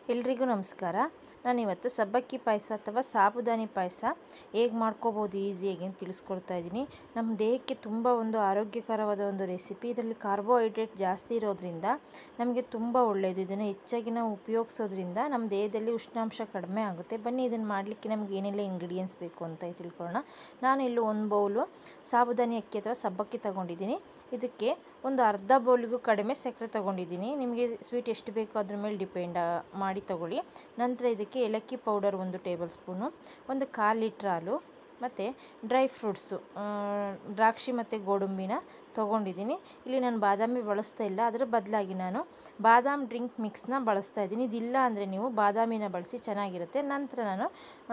ಎಲ್ರಿಗೂ ನಮಸ್ಕಾರ ನಾನಿವತ್ತು ಸಬ್ಬಕ್ಕಿ ಪಾಯಸ ಅಥವಾ ಸಾಬುದಾನಿ ಪಾಯಸ ಹೇಗೆ ಮಾಡ್ಕೋಬೋದು ಈಸಿಯಾಗಿ ಅಂತ ತಿಳಿಸ್ಕೊಡ್ತಾ ಇದ್ದೀನಿ ನಮ್ಮ ದೇಹಕ್ಕೆ ತುಂಬ ಒಂದು ಆರೋಗ್ಯಕರವಾದ ಒಂದು ರೆಸಿಪಿ ಇದರಲ್ಲಿ ಕಾರ್ಬೋಹೈಡ್ರೇಟ್ ಜಾಸ್ತಿ ಇರೋದ್ರಿಂದ ನಮಗೆ ತುಂಬ ಒಳ್ಳೆಯದು ಇದನ್ನು ಹೆಚ್ಚಾಗಿ ನಾವು ಉಪಯೋಗಿಸೋದ್ರಿಂದ ನಮ್ಮ ದೇಹದಲ್ಲಿ ಉಷ್ಣಾಂಶ ಕಡಿಮೆ ಆಗುತ್ತೆ ಬನ್ನಿ ಇದನ್ನು ಮಾಡಲಿಕ್ಕೆ ನಮ್ಗೆ ಏನೆಲ್ಲ ಇಂಗ್ರೀಡಿಯೆಂಟ್ಸ್ ಬೇಕು ಅಂತ ತಿಳ್ಕೊಳ್ಳೋಣ ನಾನು ಇಲ್ಲಿ ಒಂದು ಬೌಲು ಸಾಬುದಾನಿ ಅಕ್ಕಿ ಅಥವಾ ಸಬ್ಬಕ್ಕಿ ತಗೊಂಡಿದ್ದೀನಿ ಇದಕ್ಕೆ ಒಂದು ಅರ್ಧ ಬೌಲಿಗೂ ಕಡಿಮೆ ಸಕ್ಕರೆ ತಗೊಂಡಿದ್ದೀನಿ ನಿಮಗೆ ಸ್ವೀಟ್ ಎಷ್ಟು ಬೇಕೋ ಅದ್ರ ಮೇಲೆ ಡಿಪೆಂಡ್ ಮಾಡಿ ತಗೊಳ್ಳಿ ನಂತರ ಇದಕ್ಕೆ ಏಲಕ್ಕಿ ಪೌಡರ್ ಒಂದು ಟೇಬಲ್ ಸ್ಪೂನು ಒಂದು ಕಾಲು ಲೀಟ್ರ್ ಹಾಲು ಮತ್ತು ಡ್ರೈ ಫ್ರೂಟ್ಸು ದ್ರಾಕ್ಷಿ ಮತ್ತು ಗೋಡಂಬಿನ ತೊಗೊಂಡಿದ್ದೀನಿ ಇಲ್ಲಿ ನಾನು ಬಾದಾಮಿ ಬಳಸ್ತಾ ಇಲ್ಲ ಅದರ ಬದಲಾಗಿ ನಾನು ಬಾದಾಮ್ ಡ್ರಿಂಕ್ ಮಿಕ್ಸ್ನ ಬಳಸ್ತಾ ಇದ್ದೀನಿ ಇದಿಲ್ಲ ಅಂದರೆ ನೀವು ಬಾದಾಮಿನ ಬಳಸಿ ಚೆನ್ನಾಗಿರುತ್ತೆ ನಂತರ ನಾನು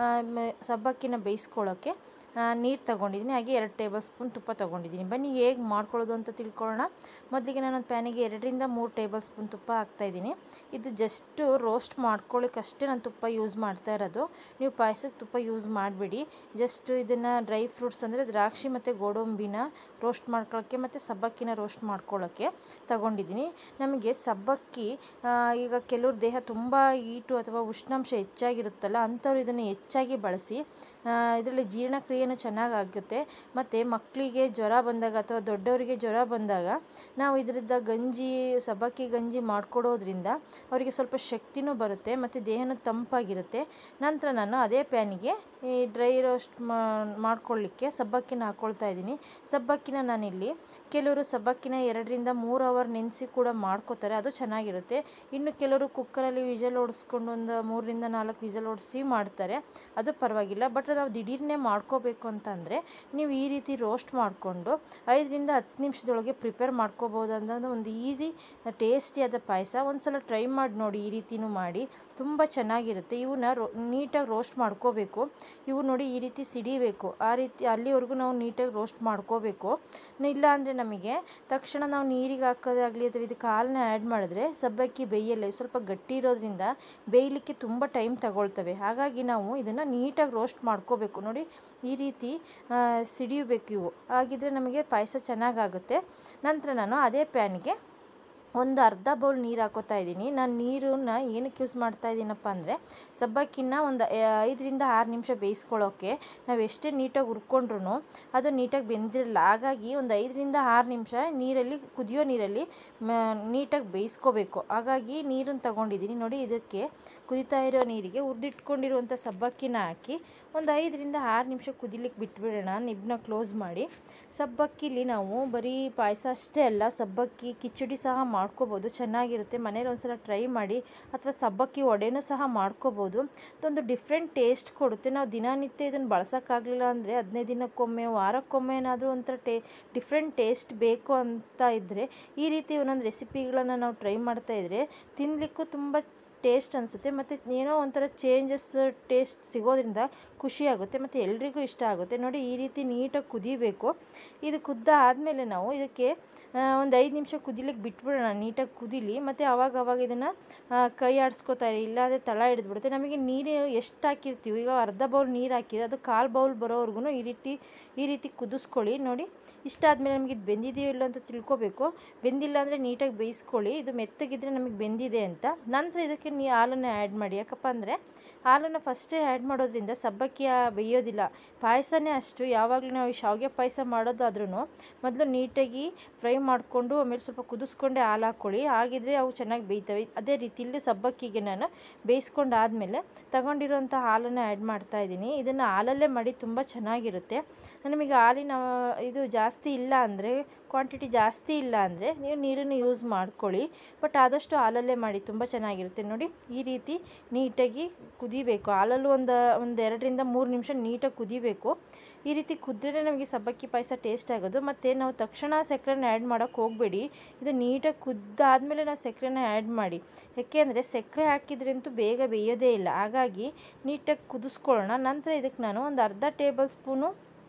ಸಬ್ಬಕ್ಕಿನ ಬೇಯಿಸ್ಕೊಳ್ಳೋಕ್ಕೆ ನೀರು ತೊಗೊಂಡಿದ್ದೀನಿ ಹಾಗೆ ಎರಡು ಟೇಬಲ್ ಸ್ಪೂನ್ ತುಪ್ಪ ತೊಗೊಂಡಿದ್ದೀನಿ ಬನ್ನಿ ಹೇಗೆ ಮಾಡ್ಕೊಳ್ಳೋದು ಅಂತ ತಿಳ್ಕೊಳ್ಳೋಣ ಮೊದಲಿಗೆ ನಾನು ಪ್ಯಾನಿಗೆ ಎರಡರಿಂದ ಮೂರು ಟೇಬಲ್ ಸ್ಪೂನ್ ತುಪ್ಪ ಹಾಕ್ತಾಯಿದ್ದೀನಿ ಇದು ಜಸ್ಟು ರೋಸ್ಟ್ ಮಾಡ್ಕೊಳ್ಳೋಕ್ಕಷ್ಟೇ ನಾನು ತುಪ್ಪ ಯೂಸ್ ಮಾಡ್ತಾ ಇರೋದು ನೀವು ಪಾಯಸಕ್ಕೆ ತುಪ್ಪ ಯೂಸ್ ಮಾಡಬೇಡಿ ಜಸ್ಟು ಇದನ್ನು ಡ್ರೈ ಫ್ರೂಟ್ಸ್ ಅಂದರೆ ದ್ರಾಕ್ಷಿ ಮತ್ತು ಗೋಡಂಬಿನ ರೋಸ್ಟ್ ಮಾಡ್ಕೊಳ್ಳೋಕ್ಕೆ ಮತ್ತು ಸಬ್ಬಕ್ಕಿನ ರೋಸ್ಟ್ ಮಾಡ್ಕೊಳ್ಳೋಕ್ಕೆ ತಗೊಂಡಿದ್ದೀನಿ ನಮಗೆ ಸಬ್ಬಕ್ಕಿ ಈಗ ಕೆಲವ್ರ ದೇಹ ತುಂಬ ಈಟು ಅಥವಾ ಉಷ್ಣಾಂಶ ಹೆಚ್ಚಾಗಿರುತ್ತಲ್ಲ ಅಂಥವ್ರು ಇದನ್ನು ಹೆಚ್ಚಾಗಿ ಬಳಸಿ ಇದರಲ್ಲಿ ಜೀರ್ಣಕ್ರಿಯೆನೂ ಚೆನ್ನಾಗಿ ಆಗುತ್ತೆ ಮತ್ತು ಮಕ್ಕಳಿಗೆ ಜ್ವರ ಬಂದಾಗ ಅಥವಾ ದೊಡ್ಡವರಿಗೆ ಜ್ವರ ಬಂದಾಗ ನಾವು ಇದರಿಂದ ಗಂಜಿ ಸಬ್ಬಕ್ಕಿ ಗಂಜಿ ಮಾಡಿಕೊಡೋದ್ರಿಂದ ಅವರಿಗೆ ಸ್ವಲ್ಪ ಶಕ್ತಿನೂ ಬರುತ್ತೆ ಮತ್ತು ದೇಹನೂ ತಂಪಾಗಿರುತ್ತೆ ನಂತರ ನಾನು ಅದೇ ಪ್ಯಾನಿಗೆ ಈ ಡ್ರೈ ರೋಸ್ಟ್ ಮಾಡ್ಕೊಳ್ಳಿಕ್ಕೆ ಸಬ್ಬಕ್ಕಿನ ಹಾಕ್ಕೊಳ್ತಾ ಇದ್ದೀನಿ ಸಬ್ಬಕ್ಕಿನ ನಾನಿಲ್ಲಿ ಕೆಲವರು ಸಬ್ಬಕ್ಕಿನ ಎರಡರಿಂದ ಮೂರು ಅವರ್ ನೆನೆಸಿ ಕೂಡ ಮಾಡ್ಕೋತಾರೆ ಅದು ಚೆನ್ನಾಗಿರುತ್ತೆ ಇನ್ನು ಕೆಲವರು ಕುಕ್ಕರಲ್ಲಿ ವಿಜಲ್ ಓಡಿಸ್ಕೊಂಡು ಒಂದು ಮೂರರಿಂದ ನಾಲ್ಕು ವಿಜಲ್ ಓಡಿಸಿ ಮಾಡ್ತಾರೆ ಅದು ಪರವಾಗಿಲ್ಲ ಬಟ್ ನಾವು ದಿಢೀರ್ನೇ ಮಾಡ್ಕೋಬೇಕು ಅಂತಂದರೆ ನೀವು ಈ ರೀತಿ ರೋಸ್ಟ್ ಮಾಡಿಕೊಂಡು ಐದರಿಂದ ಹತ್ತು ನಿಮಿಷದೊಳಗೆ ಪ್ರಿಪೇರ್ ಮಾಡ್ಕೋಬೋದು ಅನ್ನೋದು ಒಂದು ಈಸಿ ಟೇಸ್ಟಿಯಾದ ಪಾಯಸ ಒಂದು ಸಲ ಟ್ರೈ ಮಾಡಿ ನೋಡಿ ಈ ರೀತಿನೂ ಮಾಡಿ ತುಂಬ ಚೆನ್ನಾಗಿರುತ್ತೆ ಇವನ್ನ ರೋ ನೀಟಾಗಿ ರೋಸ್ಟ್ ಮಾಡ್ಕೋಬೇಕು ಇವು ನೋಡಿ ಈ ರೀತಿ ಸಿಡಿಬೇಕು ಆ ರೀತಿ ಅಲ್ಲಿವರೆಗೂ ನಾವು ನೀಟಾಗಿ ರೋಸ್ಟ್ ಮಾಡ್ಕೋಬೇಕು ಇಲ್ಲ ಅಂದರೆ ನಮಗೆ ತಕ್ಷಣ ನಾವು ನೀರಿಗೆ ಹಾಕೋದಾಗಲಿ ಅಥವಾ ಇದಕ್ಕೆ ಹಾಲನ್ನ ಆ್ಯಡ್ ಮಾಡಿದ್ರೆ ಸಬ್ಬಕ್ಕಿ ಬೇಯಲ್ಲ ಸ್ವಲ್ಪ ಗಟ್ಟಿ ಇರೋದ್ರಿಂದ ಬೇಯಲಿಕ್ಕೆ ತುಂಬ ಟೈಮ್ ತಗೊಳ್ತವೆ ಹಾಗಾಗಿ ನಾವು ಇದನ್ನು ನೀಟಾಗಿ ರೋಸ್ಟ್ ಮಾಡ್ಕೋಬೇಕು ನೋಡಿ ಈ ರೀತಿ ಸಿಡಿಯಬೇಕು ಇವು ಹಾಗಿದ್ರೆ ನಮಗೆ ಪಾಯಸ ಚೆನ್ನಾಗಾಗುತ್ತೆ ನಂತರ ನಾನು ಅದೇ ಪ್ಯಾನ್ಗೆ ಒಂದು ಅರ್ಧ ಬೌಲ್ ನೀರು ಹಾಕೋತಾ ಇದ್ದೀನಿ ನಾನು ನೀರನ್ನ ಏನಕ್ಕೆ ಯೂಸ್ ಮಾಡ್ತಾ ಇದ್ದೀನಪ್ಪ ಅಂದರೆ ಸಬ್ಬಕ್ಕಿನ ಒಂದು ಐದರಿಂದ ಆರು ನಿಮಿಷ ಬೇಯಿಸ್ಕೊಳ್ಳೋಕ್ಕೆ ನಾವು ಎಷ್ಟೇ ನೀಟಾಗಿ ಹುರ್ಕೊಂಡ್ರು ಅದು ನೀಟಾಗಿ ಬೆಂದಿರಲ್ಲ ಹಾಗಾಗಿ ಒಂದು ಐದರಿಂದ ಆರು ನಿಮಿಷ ನೀರಲ್ಲಿ ಕುದಿಯೋ ನೀರಲ್ಲಿ ನೀಟಾಗಿ ಬೇಯಿಸ್ಕೋಬೇಕು ಹಾಗಾಗಿ ನೀರನ್ನು ತಗೊಂಡಿದ್ದೀನಿ ನೋಡಿ ಇದಕ್ಕೆ ಕುದಿತಾ ಇರೋ ನೀರಿಗೆ ಹುರಿದಿಟ್ಕೊಂಡಿರುವಂಥ ಸಬ್ಬಕ್ಕಿನ ಹಾಕಿ ಒಂದು ಐದರಿಂದ ಆರು ನಿಮಿಷ ಕುದಿಲಿಕ್ಕೆ ಬಿಟ್ಬಿಡೋಣ ನಿಬ್ಬನ್ನ ಕ್ಲೋಸ್ ಮಾಡಿ ಸಬ್ಬಕ್ಕಿಲಿ ನಾವು ಬರೀ ಪಾಯಸ ಅಷ್ಟೇ ಅಲ್ಲ ಸಬ್ಬಕ್ಕಿ ಕಿಚಡಿ ಸಹ ಮಾಡ್ಕೋಬೋದು ಚೆನ್ನಾಗಿರುತ್ತೆ ಮನೇಲಿ ಒಂದ್ಸಲ ಟ್ರೈ ಮಾಡಿ ಅಥವಾ ಸಬ್ಬಕ್ಕಿ ವಡೆನೂ ಸಹ ಮಾಡ್ಕೋಬೋದು ಅದೊಂದು ಡಿಫ್ರೆಂಟ್ ಟೇಸ್ಟ್ ಕೊಡುತ್ತೆ ನಾವು ದಿನನಿತ್ಯ ಇದನ್ನು ಬಳಸೋಕ್ಕಾಗಲಿಲ್ಲ ಅಂದರೆ ಹದಿನೈದು ದಿನಕ್ಕೊಮ್ಮೆ ವಾರಕ್ಕೊಮ್ಮೆ ಏನಾದರೂ ಒಂಥರ ಟೇ ಡಿಫ್ರೆಂಟ್ ಟೇಸ್ಟ್ ಬೇಕು ಅಂತ ಇದ್ದರೆ ಈ ರೀತಿ ಒಂದೊಂದು ರೆಸಿಪಿಗಳನ್ನು ನಾವು ಟ್ರೈ ಮಾಡ್ತಾಯಿದ್ರೆ ತಿನ್ನಲಿಕ್ಕೂ ತುಂಬ ಟೇಸ್ಟ್ ಅನಿಸುತ್ತೆ ಮತ್ತು ಏನೋ ಒಂಥರ ಚೇಂಜಸ್ ಟೇಸ್ಟ್ ಸಿಗೋದ್ರಿಂದ ಖುಷಿ ಆಗುತ್ತೆ ಮತ್ತು ಎಲ್ರಿಗೂ ಇಷ್ಟ ಆಗುತ್ತೆ ನೋಡಿ ಈ ರೀತಿ ನೀಟಾಗಿ ಕುದಿಬೇಕು ಇದು ಕುದ್ದ ಆದಮೇಲೆ ನಾವು ಇದಕ್ಕೆ ಒಂದು ಐದು ನಿಮಿಷ ಕುದಿಲಿಕ್ಕೆ ಬಿಟ್ಬಿಡೋಣ ನೀಟಾಗಿ ಕುದಿಲಿ ಮತ್ತು ಆವಾಗ ಅವಾಗ ಇದನ್ನು ಕೈ ಆಡಿಸ್ಕೋತಾ ಇರಿ ಇಲ್ಲಾಂದರೆ ತಳ ಹಿಡಿದ್ಬಿಡುತ್ತೆ ನಮಗೆ ನೀರು ಎಷ್ಟು ಹಾಕಿರ್ತೀವಿ ಈಗ ಅರ್ಧ ಬೌಲ್ ನೀರು ಹಾಕಿದ್ರೆ ಅದು ಕಾಲು ಬೌಲ್ ಬರೋವರೆಗೂ ಈ ರೀತಿ ಈ ರೀತಿ ಕುದಿಸ್ಕೊಳ್ಳಿ ನೋಡಿ ಇಷ್ಟಾದಮೇಲೆ ನಮಗೆ ಇದು ಬೆಂದಿದೆಯೋ ಇಲ್ಲ ಅಂತ ತಿಳ್ಕೊಬೇಕು ಬೆಂದಿಲ್ಲ ಅಂದರೆ ನೀಟಾಗಿ ಬೇಯಿಸ್ಕೊಳ್ಳಿ ಇದು ಮೆತ್ತಗಿದ್ರೆ ನಮಗೆ ಬೆಂದಿದೆ ಅಂತ ನಂತರ ಇದಕ್ಕೆ ನೀ ಹಾಲನ್ನು ಆ್ಯಡ್ ಮಾಡಿ ಯಾಕಪ್ಪ ಅಂದರೆ ಹಾಲನ್ನು ಫಸ್ಟೇ ಆ್ಯಡ್ ಮಾಡೋದ್ರಿಂದ ಸಬ್ಬಕ್ಕಿ ಬೇಯೋದಿಲ್ಲ ಪಾಯಸನೇ ಅಷ್ಟು ಯಾವಾಗಲೂ ನಾವು ಶಾವಿಗೆ ಪಾಯಸ ಮಾಡೋದಾದ್ರೂ ಮೊದಲು ನೀಟಾಗಿ ಫ್ರೈ ಮಾಡಿಕೊಂಡು ಆಮೇಲೆ ಸ್ವಲ್ಪ ಕುದಿಸ್ಕೊಂಡೆ ಹಾಲು ಹಾಕ್ಕೊಳ್ಳಿ ಹಾಗಿದ್ರೆ ಅವು ಚೆನ್ನಾಗಿ ಬೇಯ್ತವೆ ಅದೇ ರೀತಿ ಇಲ್ಲಿ ಸಬ್ಬಕ್ಕಿಗೆ ನಾನು ಬೇಯಿಸ್ಕೊಂಡು ಆದಮೇಲೆ ತಗೊಂಡಿರೋಂಥ ಹಾಲನ್ನು ಆ್ಯಡ್ ಮಾಡ್ತಾಯಿದ್ದೀನಿ ಇದನ್ನು ಹಾಲಲ್ಲೇ ಮಾಡಿ ತುಂಬ ಚೆನ್ನಾಗಿರುತ್ತೆ ನಮಗೆ ಹಾಲಿನ ಇದು ಜಾಸ್ತಿ ಇಲ್ಲ ಅಂದರೆ ಕ್ವಾಂಟಿಟಿ ಜಾಸ್ತಿ ಇಲ್ಲ ಅಂದರೆ ನೀವು ನೀರನ್ನು ಯೂಸ್ ಮಾಡ್ಕೊಳ್ಳಿ ಬಟ್ ಆದಷ್ಟು ಹಾಲಲ್ಲೇ ಮಾಡಿ ತುಂಬ ಚೆನ್ನಾಗಿರುತ್ತೆ ನೋಡಿ ಈ ರೀತಿ ನೀಟಾಗಿ ಕುದಿಬೇಕು ಹಾಲಲ್ಲೂ ಒಂದು ಒಂದು ಎರಡರಿಂದ ಮೂರು ನಿಮಿಷ ನೀಟಾಗಿ ಕುದಿಬೇಕು ಈ ರೀತಿ ಕುದ್ರೆ ನಮಗೆ ಸಬ್ಬಕ್ಕಿ ಪಾಯಸ ಟೇಸ್ಟ್ ಆಗೋದು ಮತ್ತು ನಾವು ತಕ್ಷಣ ಸಕ್ಕರೆನ ಆ್ಯಡ್ ಮಾಡೋಕ್ಕೆ ಹೋಗಬೇಡಿ ಇದು ನೀಟಾಗಿ ಕುದ್ದಾದಮೇಲೆ ನಾವು ಸಕ್ಕರೆನ ಆ್ಯಡ್ ಮಾಡಿ ಯಾಕೆಂದರೆ ಸಕ್ಕರೆ ಹಾಕಿದ್ರಂತೂ ಬೇಗ ಬೇಯೋದೇ ಇಲ್ಲ ಹಾಗಾಗಿ ನೀಟಾಗಿ ಕುದಿಸ್ಕೊಳ್ಳೋಣ ನಂತರ ಇದಕ್ಕೆ ನಾನು ಒಂದು ಅರ್ಧ ಟೇಬಲ್ ಸ್ಪೂನು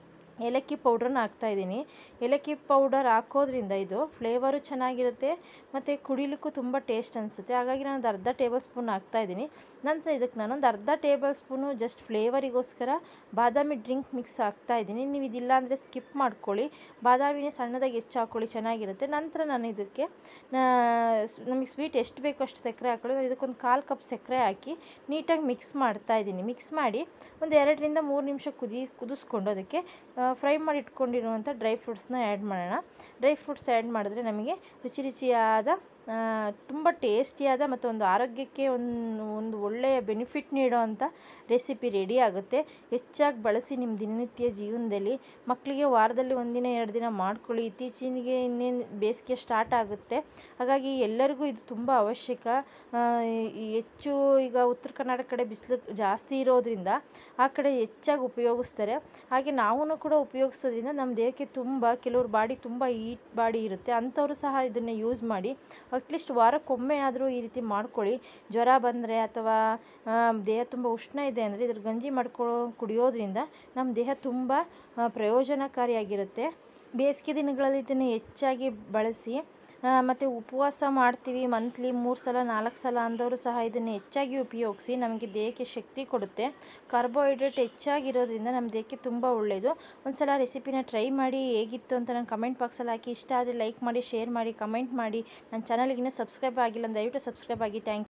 ಏಲಕ್ಕಿ ಪೌಡ್ರನ್ನ ಹಾಕ್ತಾಯಿದ್ದೀನಿ ಏಲಕ್ಕಿ ಪೌಡರ್ ಹಾಕೋದ್ರಿಂದ ಇದು ಫ್ಲೇವರು ಚೆನ್ನಾಗಿರುತ್ತೆ ಮತ್ತು ಕುಡಿಲಿಕ್ಕೂ ತುಂಬ ಟೇಸ್ಟ್ ಅನಿಸುತ್ತೆ ಹಾಗಾಗಿ ನಾನು ಒಂದು ಅರ್ಧ ಟೇಬಲ್ ಸ್ಪೂನ್ ಹಾಕ್ತಾಯಿದ್ದೀನಿ ನಂತರ ಇದಕ್ಕೆ ನಾನೊಂದು ಅರ್ಧ ಟೇಬಲ್ ಸ್ಪೂನು ಜಸ್ಟ್ ಫ್ಲೇವರಿಗೋಸ್ಕರ ಬಾದಾಮಿ ಡ್ರಿಂಕ್ ಮಿಕ್ಸ್ ಹಾಕ್ತಾಯಿದ್ದೀನಿ ನೀವು ಇದಿಲ್ಲ ಅಂದರೆ ಸ್ಕಿಪ್ ಮಾಡ್ಕೊಳ್ಳಿ ಬಾದಾಮಿನೇ ಸಣ್ಣದಾಗಿ ಹೆಚ್ಚು ಹಾಕ್ಕೊಳ್ಳಿ ಚೆನ್ನಾಗಿರುತ್ತೆ ನಂತರ ನಾನು ಇದಕ್ಕೆ ನಮಗೆ ಸ್ವೀಟ್ ಎಷ್ಟು ಬೇಕೋ ಅಷ್ಟು ಸಕ್ಕರೆ ಹಾಕ್ಕೊಳ್ಳಿ ನಾನು ಇದಕ್ಕೊಂದು ಕಾಲು ಕಪ್ ಸಕ್ಕರೆ ಹಾಕಿ ನೀಟಾಗಿ ಮಿಕ್ಸ್ ಮಾಡ್ತಾಯಿದ್ದೀನಿ ಮಿಕ್ಸ್ ಮಾಡಿ ಒಂದು ಎರಡರಿಂದ ಮೂರು ನಿಮಿಷ ಕುದಿ ಕುದಿಸ್ಕೊಂಡು ಅದಕ್ಕೆ ಫ್ರೈ ಮಾಡಿ ಇಟ್ಕೊಂಡಿರುವಂಥ ಡ್ರೈ ಫ್ರೂಟ್ಸ್ನ ಆ್ಯಡ್ ಮಾಡೋಣ ಡ್ರೈ ಫ್ರೂಟ್ಸ್ ಆ್ಯಡ್ ಮಾಡಿದ್ರೆ ನಮಗೆ ರುಚಿ ರುಚಿಯಾದ ತುಂಬ ಟೇಸ್ಟಿಯಾದ ಮತ್ತು ಒಂದು ಆರೋಗ್ಯಕ್ಕೆ ಒಂದು ಒಂದು ಒಳ್ಳೆಯ ಬೆನಿಫಿಟ್ ನೀಡೋವಂಥ ರೆಸಿಪಿ ರೆಡಿ ಆಗುತ್ತೆ ಹೆಚ್ಚಾಗಿ ಬಳಸಿ ನಿಮ್ಮ ದಿನನಿತ್ಯ ಜೀವನದಲ್ಲಿ ಮಕ್ಕಳಿಗೆ ವಾರದಲ್ಲಿ ಒಂದಿನ ಎರಡು ದಿನ ಮಾಡ್ಕೊಳ್ಳಿ ಇತ್ತೀಚಿಗೆ ಇನ್ನೇನು ಬೇಸಿಗೆ ಸ್ಟಾರ್ಟ್ ಆಗುತ್ತೆ ಹಾಗಾಗಿ ಎಲ್ಲರಿಗೂ ಇದು ತುಂಬ ಅವಶ್ಯಕ ಹೆಚ್ಚು ಈಗ ಉತ್ತರ ಕರ್ನಾಟಕ ಕಡೆ ಬಿಸಿಲು ಜಾಸ್ತಿ ಇರೋದ್ರಿಂದ ಆ ಕಡೆ ಹೆಚ್ಚಾಗಿ ಉಪಯೋಗಿಸ್ತಾರೆ ಹಾಗೆ ನಾವೂ ಕೂಡ ಉಪಯೋಗಿಸೋದ್ರಿಂದ ನಮ್ಮ ದೇಹಕ್ಕೆ ತುಂಬ ಕೆಲವ್ರ ಬಾಡಿ ತುಂಬ ಹೀಟ್ ಬಾಡಿ ಇರುತ್ತೆ ಅಂಥವರು ಸಹ ಇದನ್ನು ಯೂಸ್ ಮಾಡಿ ಅಟ್ಲೀಸ್ಟ್ ವಾರಕ್ಕೊಮ್ಮೆ ಆದರೂ ಈ ರೀತಿ ಮಾಡ್ಕೊಳ್ಳಿ ಜ್ವರ ಬಂದರೆ ಅಥವಾ ದೇಹ ತುಂಬ ಉಷ್ಣ ಇದೆ ಅಂದರೆ ಇದ್ರ ಗಂಜಿ ಮಾಡ್ಕೊ ಕುಡಿಯೋದ್ರಿಂದ ನಮ್ಮ ದೇಹ ತುಂಬ ಪ್ರಯೋಜನಕಾರಿಯಾಗಿರುತ್ತೆ ಬೇಸಿಗೆ ದಿನಗಳಲ್ಲಿ ಇದನ್ನು ಹೆಚ್ಚಾಗಿ ಬಳಸಿ ಮತ್ತು ಉಪವಾಸ ಮಾಡ್ತೀವಿ ಮಂತ್ಲಿ ಮೂರು ಸಲ ನಾಲ್ಕು ಸಲ ಅಂದವರು ಸಹ ಇದನ್ನು ಹೆಚ್ಚಾಗಿ ಉಪಯೋಗಿಸಿ ನಮಗೆ ದೇಹಕ್ಕೆ ಶಕ್ತಿ ಕೊಡುತ್ತೆ ಕಾರ್ಬೋಹೈಡ್ರೇಟ್ ಹೆಚ್ಚಾಗಿರೋದ್ರಿಂದ ನಮ್ಮ ದೇಹಕ್ಕೆ ತುಂಬ ಒಳ್ಳೆಯದು ಒಂದು ಸಲ ರೆಸಿಪಿನ ಟ್ರೈ ಮಾಡಿ ಹೇಗಿತ್ತು ಅಂತ ನಾನು ಕಮೆಂಟ್ ಬಾಕ್ಸಲ್ಲಿ ಹಾಕಿ ಇಷ್ಟ ಆದರೆ ಲೈಕ್ ಮಾಡಿ ಶೇರ್ ಮಾಡಿ ಕಮೆಂಟ್ ಮಾಡಿ ನನ್ನ ಚಾನಲ್ಗಿನ್ನೂ ಸಬ್ಸ್ಕ್ರೈಬ್ ಆಗಿಲ್ಲ ದಯವಿಟ್ಟು ಸಬ್ಸ್ಕ್ರೈಬ್ ಆಗಿ ಥ್ಯಾಂಕ್